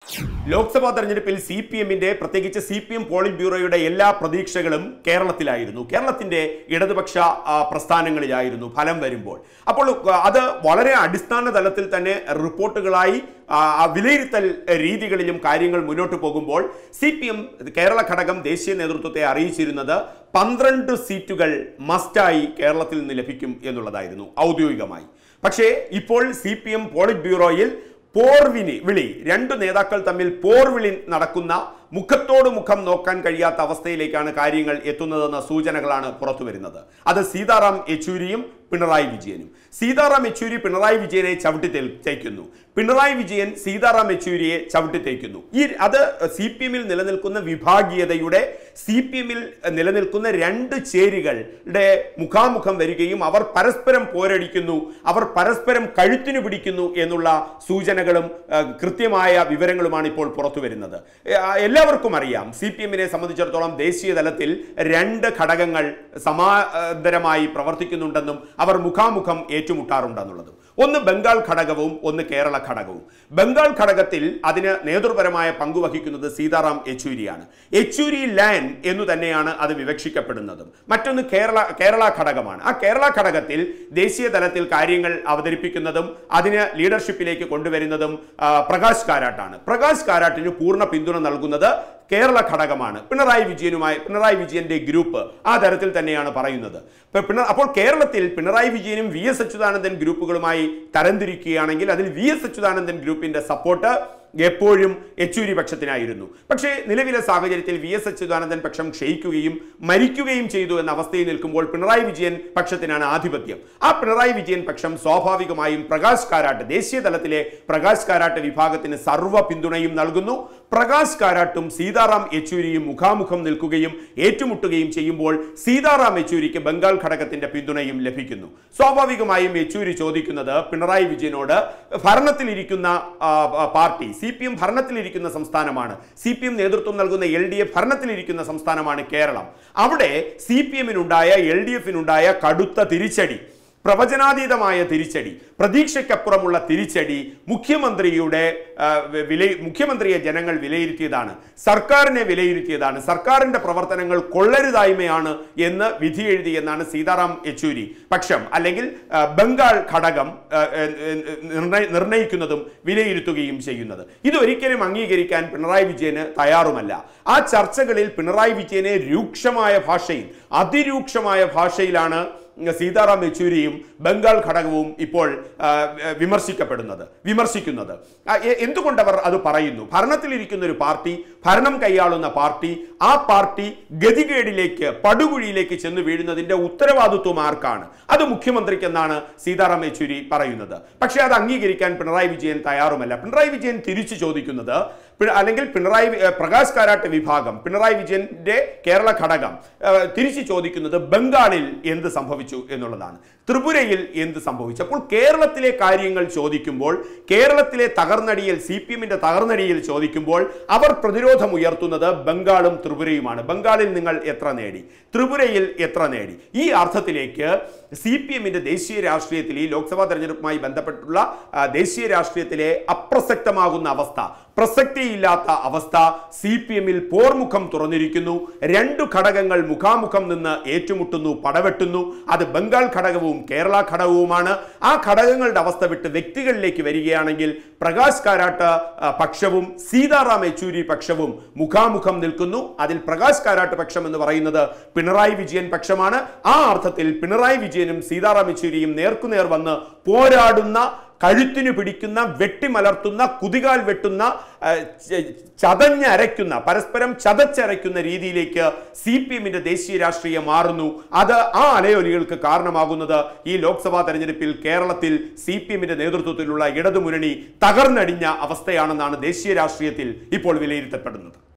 ലോക്സഭാ തെരഞ്ഞെടുപ്പിൽ C P എമ്മിന്റെ പ്രത്യേകിച്ച് സി പി എം പോളിറ്റ് ബ്യൂറോയുടെ എല്ലാ പ്രതീക്ഷകളും കേരളത്തിലായിരുന്നു കേരളത്തിന്റെ ഇടതുപക്ഷ ആ, പ്രസ്ഥാനങ്ങളിലായിരുന്നു ഫലം വരുമ്പോൾ അപ്പോൾ ആ, അത് വളരെ അടിസ്ഥാന തലത്തിൽ തന്നെ റിപ്പോർട്ടുകളായി ആ, ആ വിലയിരുത്തൽ രീതികളിലും കാര്യങ്ങൾ മുന്നോട്ട് പോകുമ്പോൾ സി പി എം കേരള ഘടകം ദേശീയ നേതൃത്വത്തെ അറിയിച്ചിരുന്നത് പന്ത്രണ്ട് സീറ്റുകൾ മസ്റ്റായി കേരളത്തിൽ നിന്ന് ലഭിക്കും എന്നുള്ളതായിരുന്നു ഔദ്യോഗികമായി പക്ഷേ ഇപ്പോൾ സി പി എം പോളിറ്റ് ബ്യൂറോയിൽ പോർവിനി വിളി രണ്ടു നേതാക്കൾ തമ്മിൽ പോർവിളി നടക്കുന്ന മുഖത്തോട് മുഖം നോക്കാൻ കഴിയാത്ത അവസ്ഥയിലേക്കാണ് കാര്യങ്ങൾ എത്തുന്നതെന്ന സൂചനകളാണ് പുറത്തു വരുന്നത് അത് സീതാറാം യെച്ചൂരിയും പിണറായി വിജയനും സീതാറാം യെച്ചൂരി പിണറായി വിജയനെ ചവിട്ടി തേ- തേക്കുന്നു പിണറായി വിജയൻ സീതാറാം യെച്ചൂരിയെ ചവിട്ടി തേക്കുന്നു ഈ അത് സി പി എമ്മിൽ നിലനിൽക്കുന്ന വിഭാഗീയതയുടെ സി പി എമ്മിൽ നിലനിൽക്കുന്ന രണ്ട് ചേരികളുടെ മുഖാമുഖം വരികയും അവർ പരസ്പരം പോരടിക്കുന്നു അവർ പരസ്പരം കഴുത്തിനു പിടിക്കുന്നു എന്നുള്ള സൂചനകളും ആ, കൃത്യമായ വിവരങ്ങളുമാണ് ഇപ്പോൾ പുറത്തു വരുന്നത് ഏ, ആ, എല്ലാവർക്കും അറിയാം സി പി എമ്മിനെ സംബന്ധിച്ചിടത്തോളം ദേശീയ തലത്തിൽ രണ്ട് ഘടകങ്ങൾ സമാന്തരമായി പ്രവർത്തിക്കുന്നുണ്ടെന്നും അവർ മുഖാമുഖം ഏറ്റുമുട്ടാറുണ്ടെന്നുള്ളതും ഒന്ന് ബംഗാൾ ഘടകവും ഒന്ന് കേരള ഘടകവും ബംഗാൾ ഘടകത്തിൽ അതിന് നേതൃപരമായ പങ്കുവഹിക്കുന്നത് സീതാറാം യെച്ചൂരിയാണ് യെച്ചൂരി ലാൻ എന്നു തന്നെയാണ് അത് വിവക്ഷിക്കപ്പെടുന്നതും മറ്റൊന്ന് കേരള കേരള ഘടകമാണ് ആ കേരള ഘടകത്തിൽ ദേശീയ തലത്തിൽ കാര്യങ്ങൾ അവതരിപ്പിക്കുന്നതും അതിന് ലീഡർഷിപ്പിലേക്ക് കൊണ്ടുവരുന്നതും ആ, പ്രകാശ് കാരാട്ടാണ് പ്രകാശ് കാരാട്ടിന് പൂർണ്ണ പിന്തുണ നൽകുന്നത് കേരള ഘടകമാണ് പിണറായി വിജയനുമായി പിണറായി വിജയന്റെ ഗ്രൂപ്പ് ആ തരത്തിൽ തന്നെയാണ് പറയുന്നത് ഇപ്പൊ പിണ അപ്പോൾ കേരളത്തിൽ പിണറായി വിജയനും വി എസ് അച്യുതാനന്ദൻ ഗ്രൂപ്പുകളുമായി തരംതിരിക്കുകയാണെങ്കിൽ അതിൽ വി എസ് അച്യുതാനന്ദൻ ഗ്രൂപ്പിന്റെ സപ്പോർട്ട് എപ്പോഴും യെച്ചൂരി പക്ഷത്തിനായിരുന്നു പക്ഷേ നിലവിലെ സാഹചര്യത്തിൽ വി എസ് അച്യുതാനന്ദൻ പക്ഷം ക്ഷയിക്കുകയും മരിക്കുകയും ചെയ്തു എന്ന അവസ്ഥയിൽ നിൽക്കുമ്പോൾ പിണറായി വിജയൻ പക്ഷത്തിനാണ് ആധിപത്യം ആ പിണറായി വിജയൻ പക്ഷം സ്വാഭാവികമായും പ്രകാശ് കാരാട്ട് ദേശീയ തലത്തിലെ പ്രകാശ് കാരാട്ട് വിഭാഗത്തിന് സർവ്വ പിന്തുണയും നൽകുന്നു പ്രകാശ് കാരാട്ടും സീതാറാം യെച്ചൂരിയും മുഖാമുഖം നിൽക്കുകയും ഏറ്റുമുട്ടുകയും ചെയ്യുമ്പോൾ സീതാറാം യെച്ചൂരിക്ക് ബംഗാൾ ഘടകത്തിന്റെ പിന്തുണയും ലഭിക്കുന്നു സ്വാഭാവികമായും യെച്ചൂരി ചോദിക്കുന്നത് പിണറായി വിജയനോട് ഭരണത്തിലിരിക്കുന്ന ആ, ആ, പാർട്ടി സി പി എം ഭരണത്തിലിരിക്കുന്ന സംസ്ഥാനമാണ് സി പി എം നേതൃത്വം നൽകുന്ന എൽ ഡി എഫ് ഭരണത്തിലിരിക്കുന്ന സംസ്ഥാനമാണ് കേരളം അവിടെ സി പി എമ്മിനുണ്ടായ എൽ ഡി എഫിനുണ്ടായ കടുത്ത തിരിച്ചടി പ്രവചനാതീതമായ തിരിച്ചടി പ്രതീക്ഷയ്ക്കപ്പുറമുള്ള തിരിച്ചടി മുഖ്യമന്ത്രിയുടെ ആ, വില മുഖ്യമന്ത്രിയെ ജനങ്ങൾ വിലയിരുത്തിയതാണ് സർക്കാരിനെ വിലയിരുത്തിയതാണ് സർക്കാരിന്റെ പ്രവർത്തനങ്ങൾ കൊള്ളരുതായ്മയാണ് എന്ന് വിധി എഴുതി എന്നാണ് സീതാറാം യെച്ചൂരി പക്ഷം അല്ലെങ്കിൽ ആ, ബംഗാൾ ഘടകം ആ, ആ, നിർണ്ണയ- നിർണ്ണയിക്കുന്നതും വിലയിരുത്തുകയും ചെയ്യുന്നത് ഇതൊരിക്കലും അംഗീകരിക്കാൻ പിണറായി വിജയന് തയ്യാറുമല്ല ആ ചർച്ചകളിൽ പിണറായി വിജയനെ രൂക്ഷമായ ഭാഷയിൽ അതിരൂക്ഷമായ ഭാഷയിലാണ് സീതാറാം യെച്ചൂരിയും ബംഗാൾ ഘടകവും ഇപ്പോൾ ആ, വിമർശിക്കപ്പെടുന്നത് വിമർശിക്കുന്നത് ആ, എ- എന്തുകൊണ്ട് അവർ അത് പറയുന്നു ഭരണത്തിലിരിക്കുന്ന ഒരു പാർട്ടി ഭരണം കൈയാളുന്ന പാർട്ടി ആ പാർട്ടി ഗതികേടിലേക്ക് പടുകുഴിയിലേക്ക് ചെന്ന് വീഴുന്നതിന്റെ ഉത്തരവാദിത്വം ആർക്കാണ് അത് മുഖ്യമന്ത്രിക്കെന്നാണ് സീതാറാം യെച്ചൂരി പറയുന്നത് പക്ഷേ അത് അംഗീകരിക്കാൻ പിണറായി വിജയൻ തയ്യാറുമല്ല പിണറായി വിജയൻ തിരിച്ചു ചോദിക്കുന്നത് പി- അല്ലെങ്കിൽ പിണറായി വി- ഏ, പ്രകാശ് കാരാട്ട് വിഭാഗം പിണറായി വിജയന്റെ കേരള ഘടകം ഏ, തിരിച്ചു ചോദിക്കുന്നത് ബംഗാളിൽ എന്ത് സംഭവിച്ചു എന്നുള്ളതാണ് ത്രിപുരയിൽ എന്ത് സംഭവിച്ചു അപ്പോൾ കേരളത്തിലെ കാര്യങ്ങൾ ചോദിക്കുമ്പോൾ കേരളത്തിലെ തകർന്നടിയിൽ സി പി എമ്മിന്റെ തകർന്നടിയിൽ ചോദിക്കുമ്പോൾ അവർ പ്രതിരോധം ഉയർത്തുന്നത് ബംഗാളും ത്രിപുരയുമാണ് ബംഗാളിൽ നിങ്ങൾ എത്ര നേടി ത്രിപുരയിൽ എത്ര നേടി ഈ അർത്ഥത്തിലേക്ക് സി പി എമ്മിന്റെ ദേശീയ രാഷ്ട്രീയത്തിൽ ഈ ലോക്സഭാ തെരഞ്ഞെടുപ്പുമായി ബന്ധപ്പെട്ടുള്ള ആ, ദേശീയ രാഷ്ട്രീയത്തിലെ അപ്രസക്തമാകുന്ന അവസ്ഥ പ്രസക്തിയില്ലാത്ത അവസ്ഥ സി പി എമ്മിൽ പോർമുഖം തുറന്നിരിക്കുന്നു രണ്ടു ഘടകങ്ങൾ മുഖാമുഖം നിന്ന് ഏറ്റുമുട്ടുന്നു പടവെട്ടുന്നു അത് ബംഗാൾ ഘടകവും കേരള ഘടകവുമാണ് ആ ഘടകങ്ങളുടെ അവസ്ഥ വിട്ട് വ്യക്തികളിലേക്ക് വരികയാണെങ്കിൽ പ്രകാശ് കാരാട്ട് ആ, പക്ഷവും സീതാറാം യെച്ചൂരി പക്ഷവും മുഖാമുഖം നിൽക്കുന്നു അതിൽ പ്രകാശ് കാരാട്ട് പക്ഷം എന്ന് പറയുന്നത് പിണറായി വിജയൻ പക്ഷമാണ് ആ അർത്ഥത്തിൽ പിണറായി വിജയനും സീതാറാം യെച്ചൂരിയും നേർക്കുനേർ വന്ന് പോരാടുന്ന കഴുത്തിനു പിടിക്കുന്ന വെട്ടിമലർത്തുന്ന കുതികാൽ വെട്ടുന്ന ആ, ച- ചതഞ്ഞരയ്ക്കുന്ന പരസ്പരം ചതച്ചരയ്ക്കുന്ന രീതിയിലേക്ക് സി പി എമ്മിന്റെ ദേശീയ രാഷ്ട്രീയം മാറുന്നു അത് ആ അലയൊലികൾക്ക് കാരണമാകുന്നത് ഈ ലോക്സഭാ തെരഞ്ഞെടുപ്പിൽ കേരളത്തിൽ സി പി എമ്മിന്റെ നേതൃത്വത്തിലുള്ള ഇടതുമുന്നണി തകർന്നടിഞ്ഞ അവസ്ഥയാണെന്നാണ് ദേശീയ രാഷ്ട്രീയത്തിൽ ഇപ്പോൾ വിലയിരുത്തപ്പെടുന്നത്